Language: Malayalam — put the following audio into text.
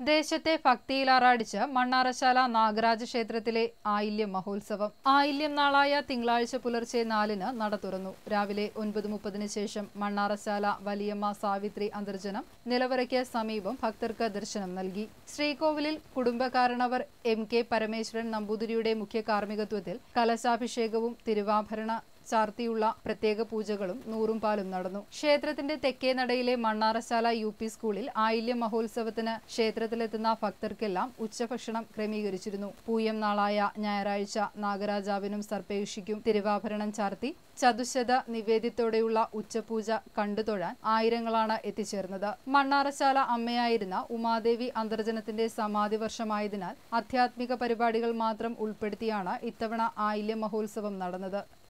ദേശത്തെ ഭക്തിയിലാറാടിച്ച് മണ്ണാറശാല നാഗരാജ ക്ഷേത്രത്തിലെ ആയില്യം മഹോത്സവം ആയില്യം നാളായ തിങ്കളാഴ്ച പുലർച്ചെ നാലിന് നട തുറന്നു രാവിലെ ഒൻപത് മുപ്പതിന് ശേഷം മണ്ണാറശാല വലിയമ്മ സാവിത്രി അന്തർജനം നിലവറയ്ക്ക് സമീപം ഭക്തർക്ക് ദർശനം നൽകി ശ്രീകോവിലിൽ കുടുംബകാരണവർ എം കെ പരമേശ്വരൻ നമ്പൂതിരിയുടെ മുഖ്യ കാർമ്മികത്വത്തിൽ കലശാഭിഷേകവും തിരുവാഭരണ ചാർത്തിയുള്ള പ്രത്യേക പൂജകളും നൂറും പാലും നടന്നു ക്ഷേത്രത്തിന്റെ തെക്കേ നടയിലെ മണ്ണാറശാല യു പി സ്കൂളിൽ ആയില്യം മഹോത്സവത്തിന് ക്ഷേത്രത്തിലെത്തുന്ന ഭക്തർക്കെല്ലാം ഉച്ചഭക്ഷണം ക്രമീകരിച്ചിരുന്നു പൂയം നാളായ ഞായറാഴ്ച നാഗരാജാവിനും സർപ്പേഷിക്കും തിരുവാഭരണം ചാർത്തി ചതുശത നിവേദ്യത്തോടെയുള്ള ഉച്ചപൂജ കണ്ടുതൊഴാൻ ആയിരങ്ങളാണ് എത്തിച്ചേർന്നത് മണ്ണാറശാല അമ്മയായിരുന്ന ഉമാദേവി അന്തർജനത്തിന്റെ സമാധി വർഷമായതിനാൽ ആധ്യാത്മിക പരിപാടികൾ മാത്രം ഉൾപ്പെടുത്തിയാണ് ഇത്തവണ ആയില്യം മഹോത്സവം നടന്നത്